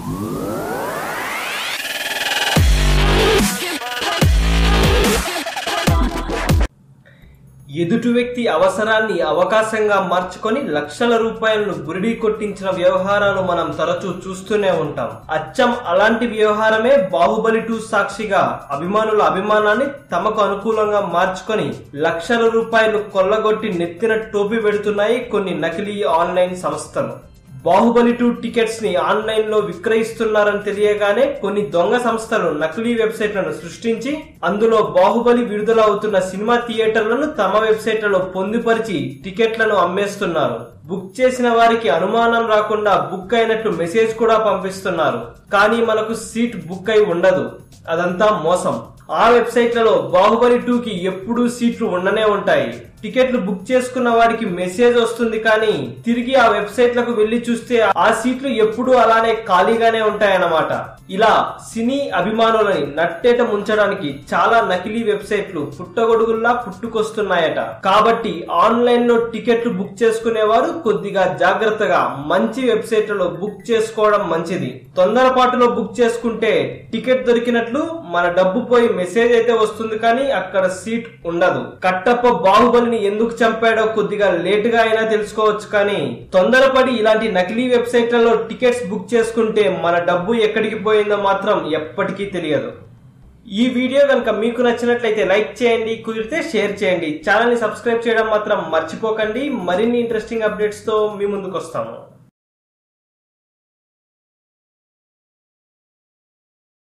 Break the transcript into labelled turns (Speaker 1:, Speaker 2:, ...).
Speaker 1: ఎదుటి వ్యక్తి అవసరాన్ని అవకాశంగా మార్చుకొని లక్షల రూపాయలను బురిడీ కొట్టించిన వ్యవహారాలు మనం తరచూ చూస్తూనే ఉంటాం అచ్చం అలాంటి వ్యవహారమే బాహుబలి టూ సాక్షిగా అభిమానుల అభిమానాన్ని తమకు అనుకూలంగా మార్చుకొని లక్షల రూపాయలు కొల్లగొట్టి నెత్తిన టోపీ పెడుతున్నాయి కొన్ని నకిలీ ఆన్లైన్ సంస్థలు బాహుబలి టూ టికెట్స్ ని ఆన్లైన్ లో విక్రయిస్తున్నారని తెలియగానే కొన్ని దొంగ సంస్థలు నకిలీ వెబ్సైట్లను సృష్టించి అందులో బాహుబలి విడుదల అవుతున్న సినిమా థియేటర్లను తమ వెబ్సైట్లలో పొందుపరిచి టికెట్లను అమ్మేస్తున్నారు బుక్ చేసిన వారికి అనుమానం రాకుండా బుక్ అయినట్లు మెసేజ్ కూడా పంపిస్తున్నారు కానీ మనకు సీట్ బుక్ అయి ఉండదు అదంతా మోసం ఆ వెబ్సైట్లలో బాహుబలి టూ కి ఎప్పుడూ సీట్లు ఉండనే ఉంటాయి టికెట్లు బుక్ చేసుకున్న వారికి మెసేజ్ వస్తుంది కానీ తిరిగి ఆ వెబ్సైట్లకు వెళ్లి చూస్తే ఆ సీట్లు ఎప్పుడూ అలానే ఖాళీగానే ఉంటాయన్నమాట ఇలా సినీ అభిమానులని నట్టేట ముంచడానికి చాలా నకిలీ వెబ్సైట్లు పుట్టగొడుగుల్లా పుట్టుకొస్తున్నాయట కాబట్టి ఆన్లైన్ లో టికెట్లు బుక్ చేసుకునేవారు కొద్దిగా జాగ్రత్తగా మంచి వెబ్సైట్లలో బుక్ చేసుకోవడం మంచిది తొందరపాటులో బుక్ చేసుకుంటే టికెట్ దొరికినట్లు మన డబ్బు పోయి మెసేజ్ అయితే వస్తుంది కానీ అక్కడ సీట్ ఉండదు కట్టప్ప బాహుబలిని ఎందుకు చంపాడో కొద్దిగా లేట్ గా అయినా తెలుసుకోవచ్చు కానీ తొందరపడి ఇలాంటి నకిలీ వెబ్సైట్లలో టికెట్స్ బుక్ చేసుకుంటే మన డబ్బు ఎక్కడికి పోయిందో మాత్రం ఎప్పటికీ తెలియదు ఈ వీడియో కనుక మీకు నచ్చినట్లయితే లైక్ చేయండి కుదిరితే షేర్ చేయండి ఛానల్ ని సబ్స్క్రైబ్ చేయడం మాత్రం మర్చిపోకండి మరిన్ని ఇంట్రెస్టింగ్ అప్డేట్స్ తో మీ ముందుకు వస్తాము